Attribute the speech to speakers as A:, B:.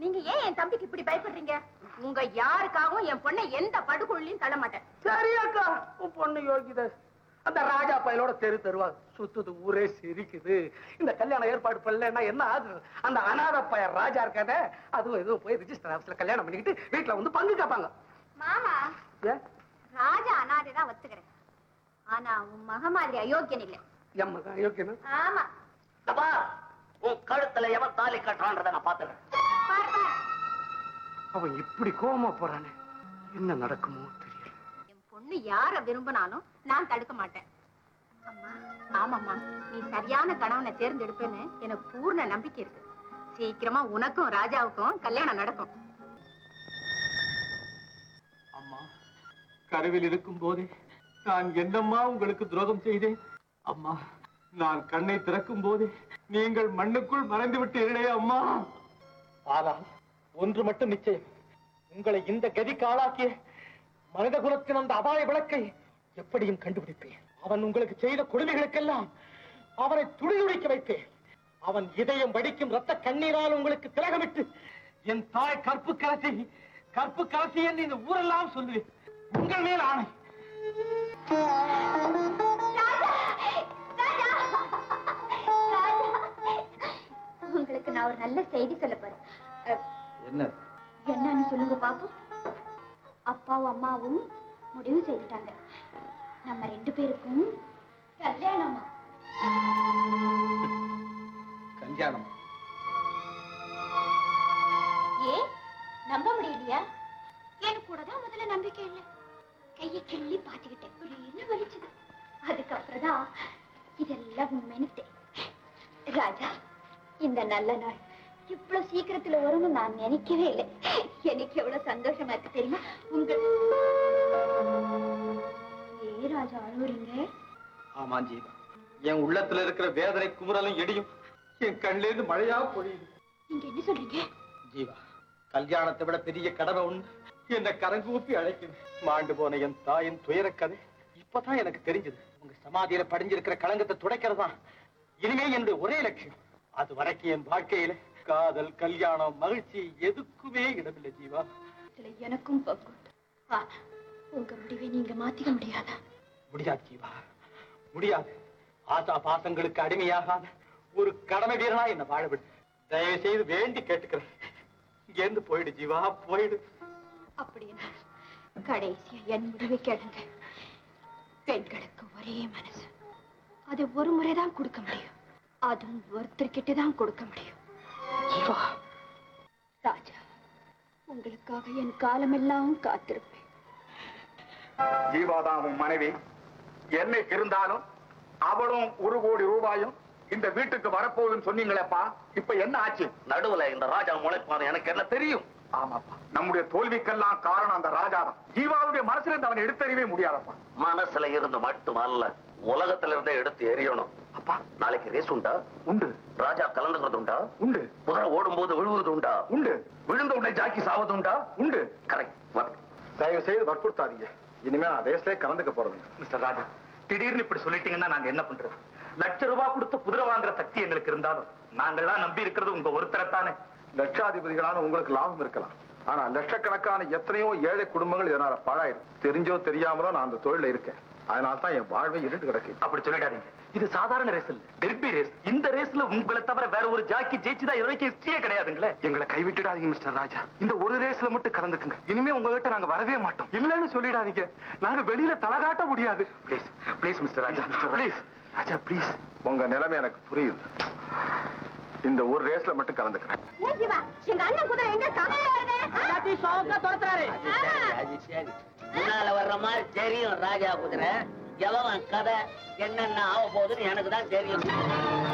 A: நீங்க ஏன் என் தம்பிக்கு இப்படி பயப்படுறீங்க உங்க யாருக்காகவும் என் பொண்ணை எந்த படுகொள்ளையும் தள்ள மாட்டேன்
B: சரி அக்கா உன் பொண்ணு யோகித அந்த ராஜா பயலோட தெரு தெருவா சுத்துது ஊரே சிரிக்குது இந்த கல்யாணம் ஏற்பாடு பண்ணலன்னா என்ன ஆகுது அந்த அனாத பய ராஜா இருக்கானே அதுவும் எதுவும் போய் ரிஜிஸ்டர் ஆபீஸ்ல கல்யாணம் பண்ணிக்கிட்டு வீட்டுல வந்து பங்கு கேட்பாங்க
A: மாமா
B: ஏன்
A: ராஜா அனாதை தான் ஒத்துக்கிறேன் ஆனா உன் மக மாதிரி அயோக்கியன் இல்ல
B: என் மகன் யோகியனு
A: ஆமா
C: அப்பா உன் கழுத்துல எவன் தாலி கட்டுறான்றத நான் பாத்துறேன்
A: பார், பார்.
B: அவன் இப்படி கோவமா போறானே என்ன நடக்குமோ தெரியல
A: என் பொண்ணு யார விரும்பினாலும் நான் தடுக்க மாட்டேன் அம்மா ஆமாம்மா நீ சரியான கணவனை தேர்ந்தெடுப்பேன்னு எனக்கு பூர்ண நம்பிக்கை இருக்கு சீக்கிரமா உனக்கும் ராஜாவுக்கும் கல்யாணம் நடக்கும்
D: அம்மா கருவில் இருக்கும் போதே நான் என்னம்மா உங்களுக்கு துரோகம் செய்தேன் அம்மா நான் கண்ணை திறக்கும் போதே நீங்கள் மண்ணுக்குள் மறைந்து விட்டீர்களே அம்மா ஆனால் ஒன்று மட்டும் நிச்சயம் உங்களை இந்த கதிக்கு ஆளாக்கிய மனித குலத்தின் அந்த அபாய விளக்கை எப்படியும் கண்டுபிடிப்பேன் அவன் உங்களுக்கு செய்த கொடுமைகளுக்கெல்லாம் அவனை துடிதுடிக்க வைப்பேன் அவன் இதயம் வடிக்கும் ரத்த கண்ணீரால் உங்களுக்கு திலகமிட்டு என் தாய் கற்பு கலசி கற்பு கலசி என்று இந்த ஊரெல்லாம் சொல்லுவேன் உங்கள் மேல் ஆணை
A: உங்களுக்கு நான் ஒரு நல்ல செய்தி சொல்ல போறேன் அஹ்,
D: என்ன
A: என்னன்னு சொல்லுங்க பாப்போம் அப்பாவும் அம்மாவும் முடிவு செய்துட்டாங்க நம்ம ரெண்டு பேருக்கும் கல்யாணமா
D: கல்யாணம்
A: ஏ நம்ப முடியலையா எனக்கு கூட தான் முதல்ல நம்பிக்கை இல்லை கையை கிள்ளி பாத்துக்கிட்டேன் ஒரு என்ன வலிச்சது அதுக்கப்புறம் தான் இதெல்லாம் உண்மைன்னு ராஜா இந்த நல்ல நாள் இவ்வளவு சீக்கிரத்துல வரும்னு நான் நினைக்கவே இல்லை எனக்கு எவ்வளவு சந்தோஷமா இருக்கு தெரியுமா உங்க ஏ ராஜா அழுவுறீங்க
D: ஆமா ஜீவா என் உள்ளத்துல இருக்கிற வேதனை குமுறலும் இடியும் என் கண்ணிலிருந்து மழையா பொழியுது
A: நீங்க என்ன சொல்றீங்க
D: ஜீவா கல்யாணத்தை விட பெரிய கடமை ஒண்ணு என்ன கரங்கூப்பி அழைக்குது மாண்டு போன என் தாயின் துயரக் கதை இப்பதான் எனக்கு தெரிஞ்சது உங்க சமாதியில படிஞ்சிருக்கிற களங்கத்தை துடைக்கிறதுதான் இனிமே என்னுடைய ஒரே லட்சியம் அது வரைக்கும் என் வாழ்க்கையில காதல் கல்யாணம் மகிழ்ச்சி எதுக்குமே இடமில்லை ஜீவா
A: இதுல எனக்கும் பங்கு உண்டு. ஆனா உங்க முடிவை நீங்க மாத்திக்க முடியாதா
D: முடியாது ஜீவா முடியாது ஆசா பாசங்களுக்கு அடிமையாகாத ஒரு கடமை வீரனா என்ன வாழ விடு தயவு செய்து வேண்டி கேட்டுக்கிறேன் இங்க இருந்து போயிடு ஜீவா போயிடு
A: அப்படின்னா கடைசியா என் முடிவை கேளுங்க பெண்களுக்கு ஒரே மனசு அது ஒரு முறைதான் கொடுக்க முடியும் அதுவும் ஒருத்தர்கிட்ட தான் கொடுக்க முடியும்
D: ஜீவா
A: ராஜா உங்களுக்காக என் காலமெல்லாம் காத்திருப்பேன்
E: ஜீவாதான் உன் மனைவி என்னைக்கு இருந்தாலும் அவளும் ஒரு கோடி ரூபாயும் இந்த வீட்டுக்கு வரப்போகுதுன்னு சொன்னீங்களேப்பா இப்ப என்ன ஆச்சு
C: நடுவுல இந்த ராஜா முளைப்பான் எனக்கு என்ன தெரியும்
E: ஆமாப்பா நம்முடைய தோல்விக்கெல்லாம் காரணம் அந்த ராஜா தான் ஜீவாவுடைய மனசுல இருந்து அவனை எடுத்தறியவே முடியாதப்பா
C: மனசுல இருந்து மட்டும் அல்ல உலகத்துல இருந்தே எடுத்து எரியணும்
E: அப்பா
C: நாளைக்கு ரேஸ் உண்டா
E: உண்டு
C: ராஜா கலந்துக்கிறது உண்டா
E: உண்டு
C: குதிரை ஓடும் போது விழுவது உண்டா
E: உண்டு
C: விழுந்த உடனே ஜாக்கி சாவது உண்டா
E: உண்டு
C: கரெக்ட்
E: தயவு செய்து வற்புறுத்தாதீங்க இனிமே நான் ரேஸ்லயே கலந்துக்க போறது
F: மிஸ்டர் ராஜா திடீர்னு இப்படி சொல்லிட்டீங்கன்னா நாங்க என்ன பண்றது லட்ச ரூபாய் கொடுத்து குதிரை வாங்குற சக்தி எங்களுக்கு இருந்தாலும் நாங்கெல்லாம் நம்பி இருக்கிறது உங்க ஒருத்தரைத்தானே
E: லட்சாதிபதிகளான உங்களுக்கு லாபம் இருக்கலாம் ஆனா லட்சக்கணக்கான எத்தனையோ ஏழை குடும்பங்கள் இதனால பாழாயிடும் தெரிஞ்சோ தெரியாமலோ நான் அந்த தொழில இருக்கேன் அதனால தான் என் வாழ்வை இருண்டு கிடக்கு
F: அப்படி சொல்லிடாதீங்க இது சாதாரண ரேஸ் இல்ல டெர்பி ரேஸ் இந்த ரேஸ்ல உங்களை தவிர வேற ஒரு ஜாக்கி ஜெயிச்சுதான் இது வரைக்கும் ஹிஸ்டரியே கிடையாதுங்களே
E: எங்களை கைவிட்டுடாதீங்க மிஸ்டர் ராஜா இந்த ஒரு ரேஸ்ல மட்டும் கலந்துக்குங்க இனிமே உங்ககிட்ட நாங்க வரவே மாட்டோம் இல்லன்னு சொல்லிடாதீங்க நாங்க வெளியில தலகாட்ட முடியாது please please mister Raja please Raja please உங்க நிலைமை எனக்கு புரியுது இந்த ஒரு ரேஸ்ல மட்டும் கலந்துக்கிறேன்
A: எங்க அண்ணன் குதிரை எங்க
C: அது சரி முன்னால வர்ற மாதிரி தெரியும் ராஜா குதிரை எவன் கதை என்னென்ன ஆக போகுதுன்னு எனக்கு தான் தெரியும்